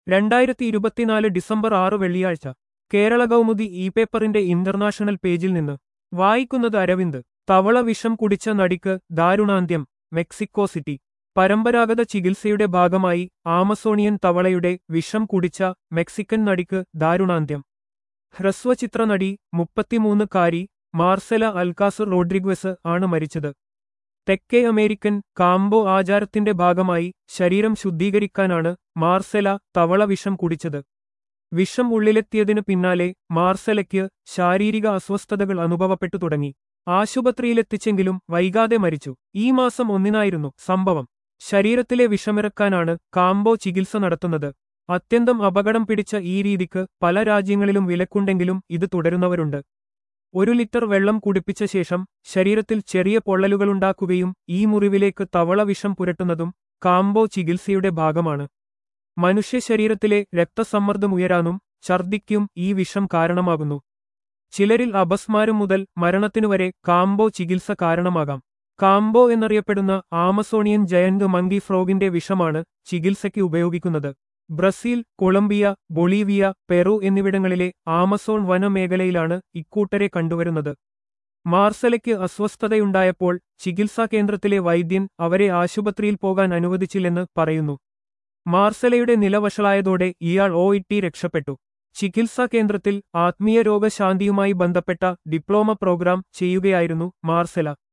രണ്ടായിരത്തി ഇരുപത്തിനാല് ഡിസംബർ ആറ് വെള്ളിയാഴ്ച കേരള കൗമുദി ഇ പേപ്പറിന്റെ ഇന്റർനാഷണൽ പേജിൽ നിന്ന് വായിക്കുന്നത് അരവിന്ദ് തവള വിഷം കുടിച്ച നടിക്ക് ദാരുണാന്ത്യം മെക്സിക്കോ സിറ്റി പരമ്പരാഗത ചികിത്സയുടെ ഭാഗമായി ആമസോണിയൻ തവളയുടെ വിഷം കുടിച്ച മെക്സിക്കൻ നടിക്ക് ദാരുണാന്ത്യം ഹ്രസ്വചിത്ര നടി മുപ്പത്തിമൂന്ന് കാരി മാർസെല അൽക്കാസർ റോഡ്രിഗ്വസ് ആണ് മരിച്ചത് തെക്കേ അമേരിക്കൻ കാംബോ ആചാരത്തിന്റെ ഭാഗമായി ശരീരം ശുദ്ധീകരിക്കാനാണ് മാർസെല തവള വിഷം കുടിച്ചത് വിഷം ഉള്ളിലെത്തിയതിനു പിന്നാലെ മാർസെലയ്ക്ക് ശാരീരിക അസ്വസ്ഥതകൾ അനുഭവപ്പെട്ടു തുടങ്ങി ആശുപത്രിയിലെത്തിച്ചെങ്കിലും വൈകാതെ മരിച്ചു ഈ മാസം ഒന്നിനായിരുന്നു സംഭവം ശരീരത്തിലെ വിഷമിറക്കാനാണ് കാംബോ ചികിത്സ നടത്തുന്നത് അത്യന്തം അപകടം പിടിച്ച ഈ രീതിക്ക് പല രാജ്യങ്ങളിലും വിലക്കുണ്ടെങ്കിലും ഇത് തുടരുന്നവരുണ്ട് ഒരു ലിറ്റർ വെള്ളം കുടിപ്പിച്ച ശേഷം ശരീരത്തിൽ ചെറിയ പൊള്ളലുകളുണ്ടാക്കുകയും ഈ മുറിവിലേക്ക് തവള വിഷം പുരട്ടുന്നതും കാംബോ ചികിത്സയുടെ ഭാഗമാണ് മനുഷ്യ ശരീരത്തിലെ രക്തസമ്മർദ്ദം ഉയരാനും ഛർദിക്കും ഈ വിഷം കാരണമാകുന്നു ചിലരിൽ അപസ്മാരം മുതൽ മരണത്തിനുവരെ കാംബോ ചികിത്സ കാരണമാകാം കാംബോ എന്നറിയപ്പെടുന്ന ആമസോണിയൻ ജയന്റ് മങ്കി ഫ്രോഗിന്റെ വിഷമാണ് ചികിത്സയ്ക്ക് ഉപയോഗിക്കുന്നത് ബ്രസീൽ കൊളംബിയ ബൊളീവിയ പെറു എന്നിവിടങ്ങളിലെ ആമസോൺ വനമേഖലയിലാണ് ഇക്കൂട്ടരെ കണ്ടുവരുന്നത് മാർസലയ്ക്ക് അസ്വസ്ഥതയുണ്ടായപ്പോൾ ചികിത്സാ കേന്ദ്രത്തിലെ വൈദ്യൻ അവരെ ആശുപത്രിയിൽ പോകാൻ അനുവദിച്ചില്ലെന്ന് പറയുന്നു മാർസലയുടെ നില വഷളായതോടെ ഇയാൾ ഒ ഇട്ടി രക്ഷപ്പെട്ടു ചികിത്സാ കേന്ദ്രത്തിൽ ആത്മീയ രോഗശാന്തിയുമായി ബന്ധപ്പെട്ട ഡിപ്ലോമ പ്രോഗ്രാം ചെയ്യുകയായിരുന്നു മാർസല